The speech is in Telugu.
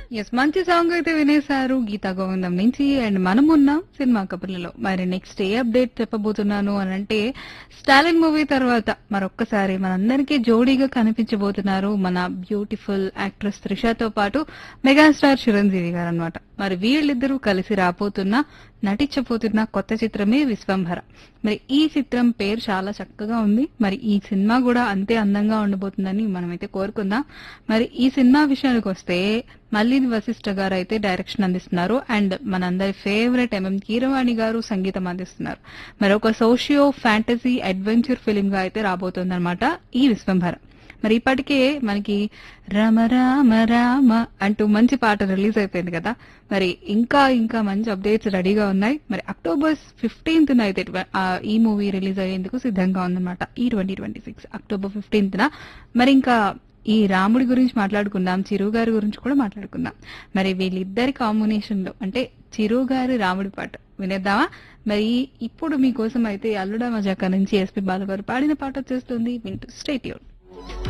ఎస్ మంచి సాంగ్ అయితే వినేశారు గీతా గోవిందం నుంచి అండ్ మనమున్నాం సినిమా కబుర్లలో మరి నెక్స్ట్ ఏ అప్డేట్ చెప్పబోతున్నాను అని అంటే స్టాలిన్ మూవీ తర్వాత మరొక్కసారి మనందరికీ జోడీగా కనిపించబోతున్నారు మన బ్యూటిఫుల్ యాక్ట్రెస్ త్రిషతో పాటు మెగాస్టార్ చిరంజీవి గారు అనమాట మరి వీళ్ళిద్దరూ కలిసి రాబోతున్న నటించబోతున్న కొత్త చిత్రమే విశ్వంభర మరి ఈ చిత్రం పేరు చాలా చక్కగా ఉంది మరి ఈ సినిమా కూడా అంతే అందంగా ఉండబోతుందని మనమైతే కోరుకుందాం మరి ఈ సినిమా విషయానికి వస్తే మల్లిని వశిష్ఠ గారు అయితే డైరెక్షన్ అందిస్తున్నారు అండ్ మనందరి ఫేవరెట్ ఎంఎం కీరవాణి గారు సంగీతం అందిస్తున్నారు మరి ఒక సోషియో ఫ్యాంటసీ అడ్వెంచర్ ఫిలిం గా అయితే రాబోతోందన్నమాట ఈ విశ్వంభర మరి ఇప్పటికే మనకి రామ రామ రామ అంటూ మంచి పాట రిలీజ్ అయిపోయింది కదా మరి ఇంకా ఇంకా మంచి అప్డేట్స్ రెడీగా ఉన్నాయి మరి అక్టోబర్ ఫిఫ్టీన్త్ అయితే ఆ, ఈ మూవీ రిలీజ్ అయ్యేందుకు సిద్ధంగా ఉందన్నమాట ఈ twenty twenty six October fifteenth మరి ఇంకా ఈ రాముడి గురించి మాట్లాడుకుందాం చిరు గారి గురించి కూడా మాట్లాడుకుందాం మరి వీళ్ళిద్దరి కాంబినేషన్ లో అంటే చిరు గారి రాముడి పాట వినేద్దామా మరి ఇప్పుడు మీకోసం అయితే అల్లుడా మజాకా నుంచి ఎస్పి బాలు గారు పాడిన పాట వచ్చేస్తుంది వింటూ స్టేట్